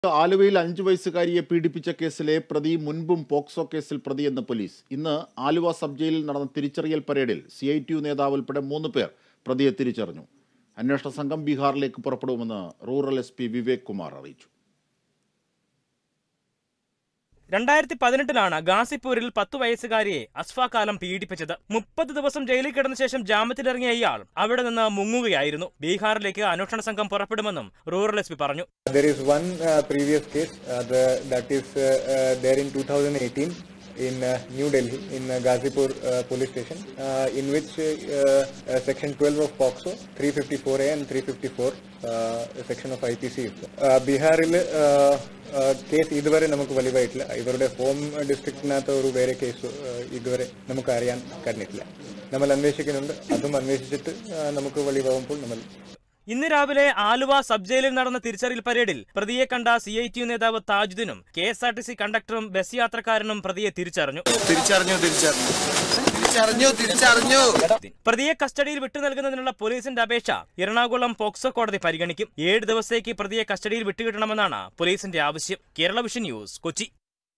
ആലുവയിൽ അഞ്ചു വയസ്സുകാരിയെ പീഡിപ്പിച്ച കേസിലെ പ്രതി മുൻപും പോക്സോ കേസിൽ പ്രതിയെന്ന് പോലീസ് ഇന്ന് ആലുവ സബ് ജയിലിൽ നടന്ന തിരിച്ചറിയൽ പരേഡിൽ സി ഐ ടി യു നേതാവ് ഉൾപ്പെടെ മൂന്ന് പേർ പ്രതിയെ തിരിച്ചറിഞ്ഞു അന്വേഷണ സംഘം ബീഹാറിലേക്ക് പുറപ്പെടുമെന്ന് rural S P Vivek Kumar അറിയിച്ചു രണ്ടായിരത്തി പതിനെട്ടിലാണ് ഗാസിപ്പൂരിൽ പത്തു വയസ്സുകാരിയെ അസ്ഫാകാലം പീഡിപ്പിച്ചത് മുപ്പത് ദിവസം ജയിലിൽ കിടന്ന ശേഷം ജാമ്യത്തിലിറങ്ങിയ ഇയാൾ അവിടെ നിന്ന് മുങ്ങുകയായിരുന്നു ബീഹാറിലേക്ക് അന്വേഷണ സംഘം പുറപ്പെടുമെന്നും റൂറൽ എസ് പി പറഞ്ഞു There is one uh, previous case uh, the, that is uh, uh, there in 2018 in uh, New Delhi in uh, Ghazipur uh, police station uh, in which uh, uh, section 12 of POXO 354A and 354 uh, section of IPC is. Uh, ബീഹാറിൽ case ഇതുവരെ നമുക്ക് വലിവായിട്ടില്ല ഇവരുടെ home ഡിസ്ട്രിക്റ്റിനകത്ത് ഒരു വേറെ case ഇതുവരെ നമുക്ക് അറിയാൻ കഴിഞ്ഞിട്ടില്ല നമ്മൾ അന്വേഷിക്കുന്നുണ്ട് അതും അന്വേഷിച്ചിട്ട് uh, നമുക്ക് വലിവാകുമ്പോൾ നമ്മൾ ഇന്ന് രാവിലെ ആലുവ സബ് ജയിലിൽ നടന്ന തിരിച്ചറിയൽ പരേഡിൽ പ്രതിയെ കണ്ട സി ഐ ടി യു നേതാവ് താജുദ്ദീനും K S R T C കണ്ടക്ടറും ബസ് യാത്രക്കാരനും പ്രതിയെ തിരിച്ചറിഞ്ഞു തിരിച്ചറിഞ്ഞു തിരിച്ചറിഞ്ഞു തിരിച്ചറിഞ്ഞു തിരിച്ചറിഞ്ഞു പ്രതിയെ കസ്റ്റഡിയിൽ വിട്ടു നൽകുന്നതിനുള്ള പോലീസിന്റെ അപേക്ഷ എറണാകുളം പോക്സോ കോടതി പരിഗണിക്കും ഏഴ് ദിവസത്തേക്ക് പ്രതിയെ കസ്റ്റഡിയിൽ വിട്ടുകിട്ടണമെന്നാണ് പോലീസിന്റെ ആവശ്യം കേരള വിഷൻ ന്യൂസ് കൊച്ചി